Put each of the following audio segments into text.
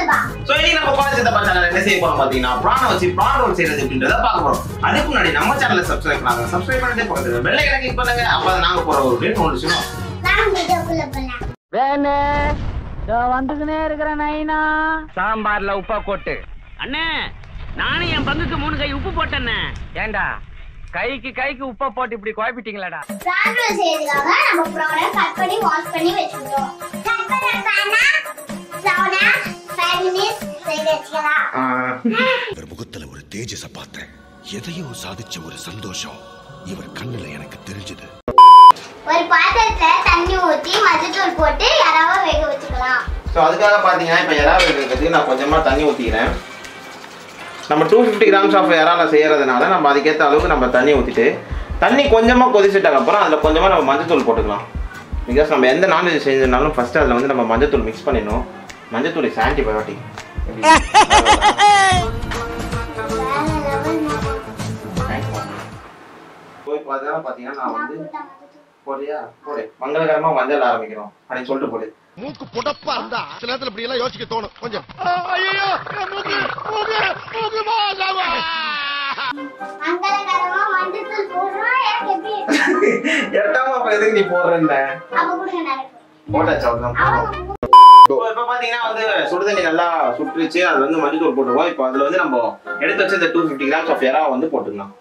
சித்தப்பா சோ இன்னைக்கு நம்ம கோல சித்தப்பா சேனல் என்ன செய்ய போறோம் பாத்தீங்கன்னா பிரான் வச்சு பிரான் ரோல் செய்யறது அப்படின்றத பார்க்க போறோம் அதுக்கு முன்னாடி நம்ம சேனலை சப்ஸ்கிரைப் பண்ணாங்க சப்ஸ்கிரைப் பண்ணிட்டு பக்கத்துல பெல் ஐக்கனை கிளிக் பண்ணுங்க அப்பதான் நாங்க போற ஒரு வீடியோ நோட்டிஃபிகேஷன் நான் வீடியோக்குள்ள போலாம் வேணு இதோ வந்துக்கினே இருக்கிற நைனா சாம்பார்ல உப்பா கொட்டு அண்ணே நானும் என் பங்குக்கு மூணு கை உப்பு போட்டேண்ணே ஏண்டா கைக்கு கைக்கு உப்பா போட்டு இப்படி குழப்பிட்டீங்களாடா பிரான் ரோல் செய்யறதுக்காக நம்ம ப்ரானை கட் பண்ணி வாஷ் பண்ணி வச்சுக்கிட்டோம் கட் பண்ண பேனா சவுனா ஃபைவ் மினிட்ஸ் செய்து வச்சுக்கலாம் இவர் முகத்துல ஒரு தேஜஸ பார்த்தேன் எதையோ சாதிச்ச ஒரு சந்தோஷம் இவர் கண்ணுல எனக்கு தெரிஞ்சது ஒரு பாத்திரத்துல தண்ணி ஊத்தி மஞ்சத்தூள் போட்டு யாராவது வேக வச்சுக்கலாம் ஸோ அதுக்காக பார்த்தீங்கன்னா இப்போ இறா வேகிறதுக்கு நான் கொஞ்சமாக தண்ணி ஊற்றிக்கிறேன் நம்ம டூ ஃபிஃப்டி கிராம்ஸ் ஆஃப் இறால செய்கிறதுனால நம்ம அதுக்கேற்ற அளவுக்கு நம்ம தண்ணி ஊற்றிட்டு தண்ணி கொஞ்சமாக கொதிச்சிட்டதுக்கு அப்புறம் அதில் கொஞ்சமாக நம்ம மஞ்சத்தூள் போட்டுக்கலாம் பிகாஸ் நம்ம எந்த நான்வெஜ் செஞ்சிருந்தாலும் ஃபஸ்ட்டு அதில் வந்து நம்ம மஞ்சத்தூள் மிக்ஸ் பண்ணிடணும் மஞ்சத்தூள் இஸ் ஆன்டிபயோட்டிக் வேற லெவல் போய் பார்த்தா பார்த்தீங்கன்னா நான் வந்து போறியா போடு மங்களகரமாக மஞ்சள் ஆரம்பிக்கிறோம் அப்படின்னு சொல்லிட்டு போடு மூக்கு புடப்பா இருந்தா சில நேரத்துல இப்படி எல்லாம் யோசிக்க தோணும் கொஞ்சம் ஐயோ மூக்கு மூக்கு மூக்கு மாசாவா மங்களகரமா மஞ்சத்தூள் போடுறோம் எனக்கு எப்படி எட்டாம அப்போ எதுக்கு நீ போடுறேன்ன அப்ப கொடுங்க நடக்கும் போட்டாச்சு அவ்வளோதான் போதும் இப்போ இப்போ பார்த்தீங்கன்னா வந்து சுடுதண்ணி நல்லா சுட்டுருச்சு அது வந்து மஞ்சள் போட்டுருவோம் இப்போ அதில் வந்து நம்ம எடுத்து வச்ச இந்த டூ ஃபிஃப்டி கிராம்ஸ் ஆஃப் எறா வந்து போட்டுக்கலாம்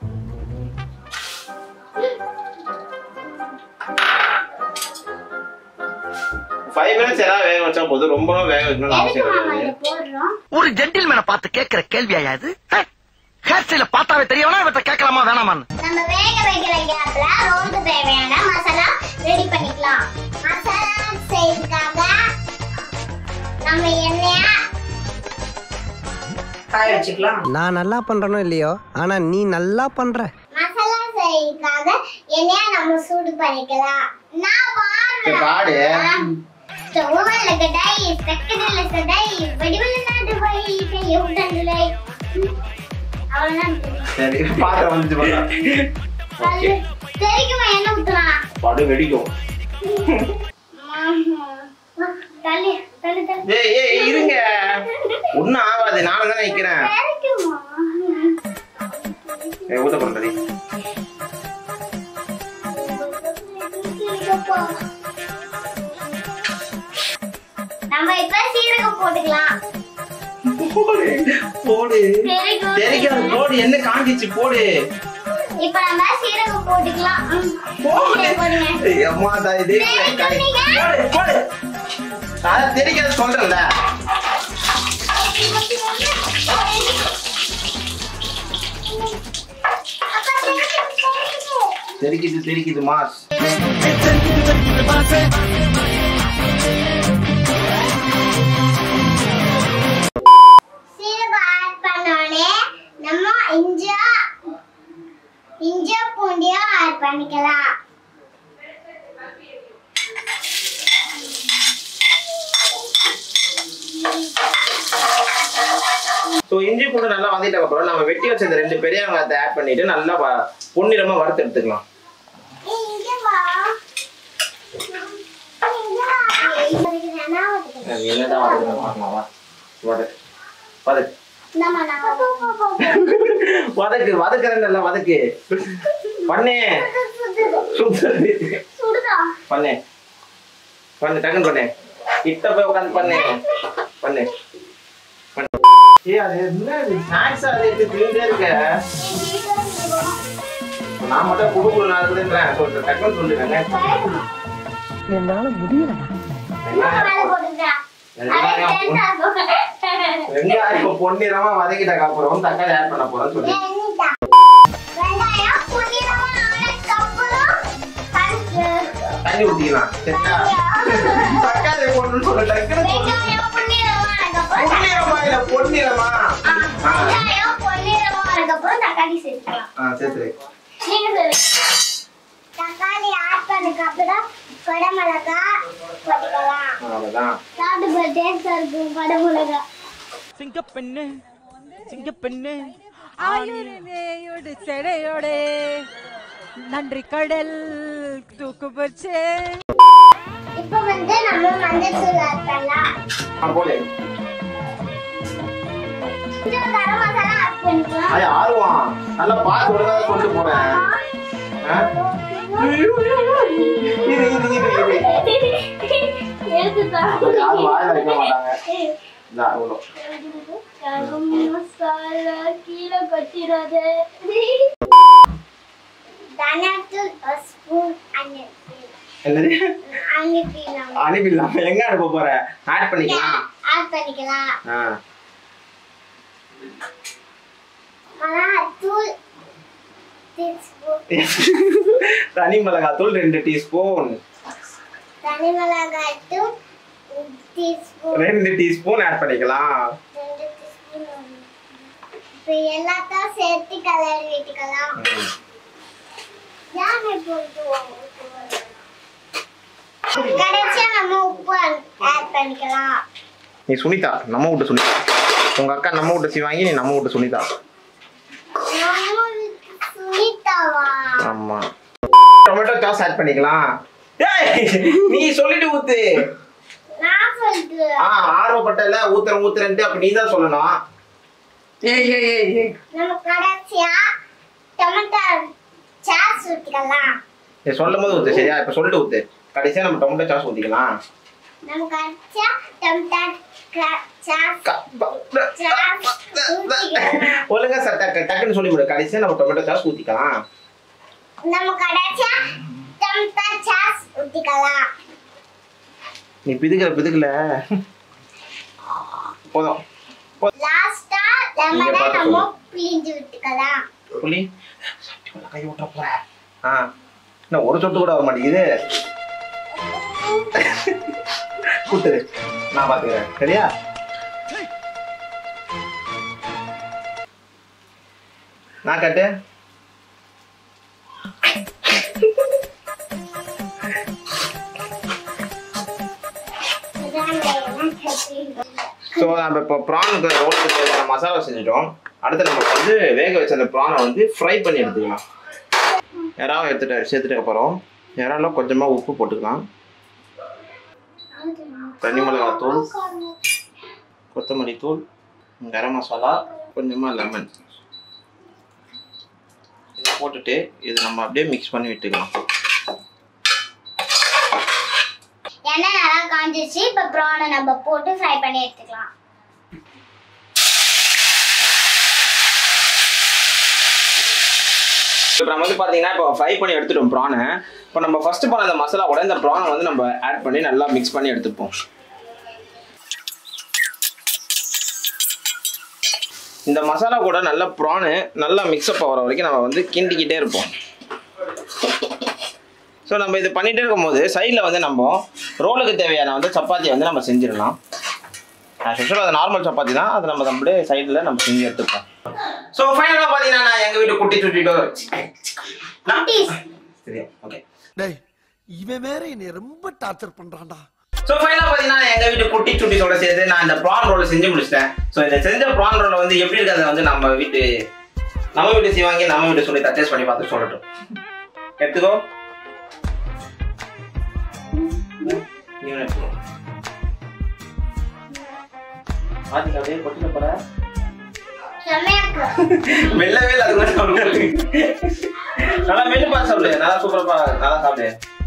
ஃபைவ் மினிட்ஸ் எறா வேக வச்சா போதும் ரொம்ப வேக வைக்கணும்னு எதுக்கு அவசியம் மாமா கிடையாது இதை போடுறோம் ஒரு ஜென்டில்மேனை பார்த்து கேட்கிற கேள்வியா இது ஹேர் ஸ்டைல பார்த்தாவே தெரியவனா இவற்றை கேட்கலாமா வேணாமான்னு நம்ம வேக வைக்கிற கேப்ல ரோலுக்கு தேவையான மசாலா ரெடி பண்ணிக்கலாம் மசாலா செய்யறதுக்காக நம்ம எண்ணெய நான் நல்லா பண்றேனோ இல்லையோ ஆனா நீ நல்லா பண்ற மசாலா செய்யறதுக்காக எண்ணெய நம்ம சூடு பண்ணிக்கலாம் நான் சரி, பாடு. பாடுறேன் ஸ்டவ்ல கடாய் சக்கரையில சடாய் வடிவல நாட்டு போய் செய்ய உடனே அவ்வளவுதான் தெரியும். சரி பாத்திரம் வந்துச்சு பாத்தா அது தெரிக்குமா எண்ணெய் ஊத்தலாம் படு வெடிக்கும் தள்ளி தள்ளி தள்ளி ஏய் ஏய் இருங்க ஒன்றும் ஆகாது நானும் தானே நிற்கிறேன் தெரிக்குமா ஏய் ஊத்த பண்ணுறது நம்ம இப்ப சீரகம் போட்டுக்கலாம் போடு போடு சீரகம் தெரிக்காது போடு என்ன காஞ்சிச்சு போடு இப்ப நம்ம சீரகம் போட்டுக்கலாம் ம். போடு சரி, போடுங்க ஏய், அம்மா தான் இது தெரிக்கும் நீங்க. போடு போடு நான் தெரிக்காது சொல்றேன்ல அப்பா, தெரிக்கும், தெரிக்கும். தெரிக்குது தெரிக்குது மாஸ் சீரகம் ஆட் பண்ணோடனே நம்ம இஞ்சா இஞ்சா பூண்டியும் ஆட் பண்ணிக்கலாம் ஸோ இஞ்சி பூண்டு நல்லா வதக்கிட்ட அப்புறம் நம்ம வெட்டி வச்ச இந்த ரெண்டு பெரிய வெங்காயத்தை ஆட் பண்ணிட்டு நல்லா வ- பொன்னிறமா வறுத்து எடுத்துக்கலாம் ஏய், இங்க வா. இங்க வா. இதுக்கு வேணா ஒதுக்கு. அது என்னதான் வதக்குறேன் பார்க்கலாம் வா வதக்கு வதக்கு இந்தாம்மா, நான் வதக்கு. வதக்கு வதக்குறேன் நல்லா வதக்கு பண்ணே சுத்தது சுடுதா பண்ணு பண்ணு டக்குன்னு பண்ணு கிட்ட போய் உட்காந்து பண்ணு பண்ணு பண்ணு. ஏய் அது என்ன ஸ்நாக்ஸ் அது எடுத்து தின்னுட்டே இருக்க நான் மட்டும் குடு குடு நடக்குதுன்றேன் சொல்றேன் டக்குன்னு சொல்லிடுறேன் என்னால முடியல மேல போட்டுக்கிறா. அது டேஸ்டா இருக்கும். வெங்காயம் பொன்னிறமா வதக்கிட்டக்கு அப்புறம் தக்காளி ஆட் பண்ண போறேன்னு சொல்லி வெந்தா. வெங்காயம் பொன்னிறமா ஆனதுக்கப்புறம் கடுகு. தண்ணி ஊத்திக்கலாம் சரியா தக்காளி போடணும்னு சொல்ல டக்குன்னு சொல்லு. வெங்காயம் பொன்னிறமா ஆனதுக்கப்புறம் பொன்னிறமா இல்ல பொன்னிறமா ஆ, வெங்காயம் பொன்னிறமா ஆனதுக்கப்புறம் தக்காளி சேர்த்துக்கலாம் ஆ சேர்த்துரு நீங்க சொல்லு தக்காளி ஆட் பண்ணதுக்கு அப்புறம் குடமிளகா போட்டுக்கலாம் அவ்வளவுதான் சாப்பிட்டு டேஸ்டா இருக்கும் குடமிளகா சிங்கப்பெண்ணு சிங்கப்பெண்ணு ஆயுர்வேயோடு செடையோடே நன்றி கடல் தூக்கு போச்சே இப்போ வந்து நம்ம மஞ்சள் தூள் ஆட் பண்ணலாம் ஆ, போடு கொஞ்சம் கரம் மசாலா ஆட் பண்ணிக்கலாம் அது ஆர்வம் நல்லா பார்த்து ஒழுங்கா சொல்லிட்டு போறேன் ஆ? இரு இரு இரு இரு எடுத்துதான் அது யாரும் வாயில வைக்க மாட்டாங்க இந்தா, இவ்வளோ கரம் மசாலா கீழே கொட்டிடாது தனியாத்தூள் ஒரு ஸ்பூன் அனுப்பி என்னது அனுப்பிடலாம் அனுப்பிடலாம் எங்க அனுப்ப போற ஆட் பண்ணிக்கலாம் ஆட் பண்ணிக்கலாம் ஆ மிளகாத்தூள் டீஸ்பூன் தனி மிளகாய் தூள் ரெண்டு டீஸ்பூன் தனி மிளகாய் தூள் டீஸ்பூன் ரெண்டு டீஸ்பூன் ஆட் பண்ணிக்கலாம் ரெண்டு டீஸ்பூன் இப்போ எல்லாத்தையும் சேர்த்து கலரி விட்டுக்கலாம் யானை போட்டு கடைசியா நம்ம உப்பு ஆட் பண்ணிக்கலாம் நீ சுனிதா நம்ம வீட்டு சுனிதா உங்க அக்கா நம்ம வீட்டு சிவாங்கி நீ நம்ம வீட்டு சுனிதா நம்ம வீட்டு சுனிதாவா ஆமா டொமேட்டோ சாஸ் ஆட் பண்ணிக்கலாம் ஏய் நீ சொல்லிட்டு ஊத்து நான் சொல்லிட்டு ஆ ஆர்வப்பட்டல ஊத்துறேன் ஊத்துறேன்ட்டு அப்ப நீ தான் சொல்லணும் ஏய் ஏய் ஏய் ஏய் நம்ம கடைசியா டொமேட்டோ சாஸ் ஊற்றிக்கலாம் நீ சொல்லும் போது ஊத்து சரியா இப்ப சொல்லிட்டு ஊத்து கடைசியா நம்ம டொமேட்டோ சாஸ் ஊத்திக்கலாம் நம்ம கடைசியா டொமேட்டோ சாஸ் க- ப- ப- சாஸ் ஊற்றிக்கலாம் ஒழுங்கா சார் டக்கு டக்குன்னு சொல்லி விடு கடைசியா நம்ம டொமேட்டோ சாஸ் ஊத்திக்கலாம் நம்ம கடைசியா டொமேட்டோ சாஸ் ஊற்றிக்கலாம் நீ பிதுக்கல பிதுக்கல போதும் லாஸ்டா லெமனை பார்த்து நம்ம சொல்லு. பிழிஞ்சு விட்டுக்கலாம் புள்ளி சட்டி மேல கை விட்ட போற ஆ என்ன ஒரு சொட்டு கூட வர மாட்டேங்குது கூட்டுது நான் பாத்துக்கிறேன் சரியா நான் கட்டு இதான் எல்லாம் கட்டி ஸோ நம்ம இப்போ ப்ரானுக்கு ரோலுக்கு தேவையான மசாலா செஞ்சுட்டோம் அடுத்து நம்ம வந்து வேக வச்ச அந்த ப்ரானை வந்து ஃப்ரை பண்ணி எடுத்துக்கலாம் இறாவை எடுத்துட்டு சேர்த்துட்டு அப்புறம் இறால கொஞ்சமாக உப்பு போட்டுக்கலாம் தனி மிளகாய் தூள் கொத்தமல்லி தூள் கரம் மசாலா கொஞ்சமாக லெமன் இதை போட்டுட்டு இது நம்ம அப்படியே மிக்ஸ் பண்ணி விட்டுக்கலாம் எண்ணெய் நல்லா காஞ்சிச்சு இப்போ ப்ரானை நம்ம போட்டு ஃப்ரை பண்ணி எடுத்துக்கலாம் இப்போ நம்ம வந்து பார்த்தீங்கன்னா இப்போ ஃப்ரை பண்ணி எடுத்துட்டோம் ப்ரானை இப்போ நம்ம ஃபர்ஸ்ட் பண்ண அந்த மசாலா கூட இந்த ப்ரானை வந்து நம்ம ஆட் பண்ணி நல்லா மிக்ஸ் பண்ணி எடுத்துப்போம் இந்த மசாலா கூட நல்ல ப்ரானு நல்லா மிக்ஸ்அப் ஆகிற வரைக்கும் நம்ம வந்து கிண்டிக்கிட்டே இருப்போம் ஸோ நம்ம இது பண்ணிகிட்டே இருக்கும்போது சைடில் வந்து நம்ம ரோலுக்கு தேவையான வந்து சப்பாத்தியை வந்து நம்ம செஞ்சிடலாம் ஆக்சுவலாக அது நார்மல் சப்பாத்தி தான் அது நம்ம அப்படியே சைடில் நம்ம செஞ்சு எடுத்துப்போம் ஸோ ஃபைனலாக பார்த்தீங்கன்னா நான் எங்கள் வீட்டு குட்டி சுட்டிட்டோ நான் சரியா ஓகே டேய் இவன் வேற என்னை ரொம்ப டார்ச்சர் பண்றான்டா ஸோ ஃபைனலாக பார்த்தீங்கன்னா எங்கள் வீட்டு குட்டி சுட்டிஸோட சேர்த்து நான் இந்த ப்ரான் ரோலை செஞ்சு முடிச்சிட்டேன் ஸோ இந்த செஞ்ச ப்ரான் ரோலை வந்து எப்படி இருக்கிறத வந்து நம்ம வீட்டு நம்ம வீட்டு சிவாங்கி நம்ம வீட்டு சொல்லி டேஸ்ட் பண்ணி பார்த்து சொல்லட்டும் எடுத்துக்கோ நீ எடுத்துக்கோ ஆதி அப்படியே கொட்டில போற செம்மையா இருக்கு மெல்லவே இல்லை அது மாதிரி சாப்பிடு நல்லா மெல்லு பார்த்து சாப்பிடு நல்லா சூப்பரா நல்லா சாப்பிடு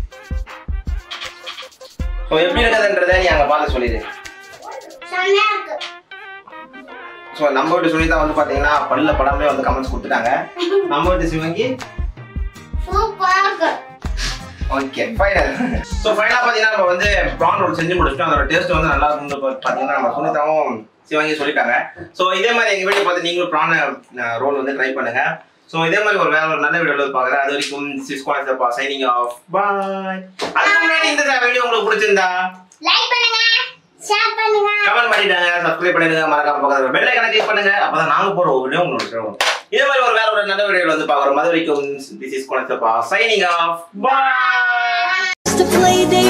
ஸோ எப்படி இருக்குதுன்றதை நீ அங்கே பார்த்து சொல்லிடு செம்மையா இருக்கு ஸோ நம்ம வீட்டு சுனிதா வந்து பார்த்தீங்கன்னா பல்ல படாமலே வந்து கமெண்ட்ஸ் கொடுத்துட்டாங்க நம்ம வீட்டு சிவங்கி சூப்பரா இருக்கு ஓகே ஃபைனல் ஸோ ஃபைனலாக பார்த்தீங்கன்னா நம்ம வந்து ப்ரான் ரோல் செஞ்சு முடிச்சிட்டோம் அதோட டேஸ்ட் வந்து நல்லா இருந்து பார்த்தீங்கன்னா நம்ம சுனிதாவும் சிவங்கி சொல்லிட்டாங்க ஸோ இதே மாதிரி எங்கள் வீட்டில் பார்த்து நீங்களும் ப்ரான் ரோல் வந்து ட்ரை பண்ணுங்க ஸோ இதே மாதிரி ஒரு வேற ஒரு நல்ல வீடியோவில் பார்க்குறேன் அது வரைக்கும் சிஸ்கோனா சைனிங் ஆஃப் பாய் அதுக்கு முன்னாடி இந்த வீடியோ உங்களுக்கு பிடிச்சிருந்தா லைக் பண்ணுங்க ஷேர் பண்ணுங்க கமெண்ட் பண்ணிட்டாங்க சப்ஸ்கிரைப் பண்ணிடுங்க மறக்காம பக்கத்துல பெல் ஐக்கனை கிளிக் பண்ணுங்க அப்பதான் நாங்க போற ஒரு வீடியோ உங்களுக்கு சேரும் இதே மாதிரி ஒரு வேற ஒரு நல்ல வீடியோல வந்து பாக்குறோம் அது வரைக்கும் திஸ் இஸ் கோனத்தப்பா signing off bye to play they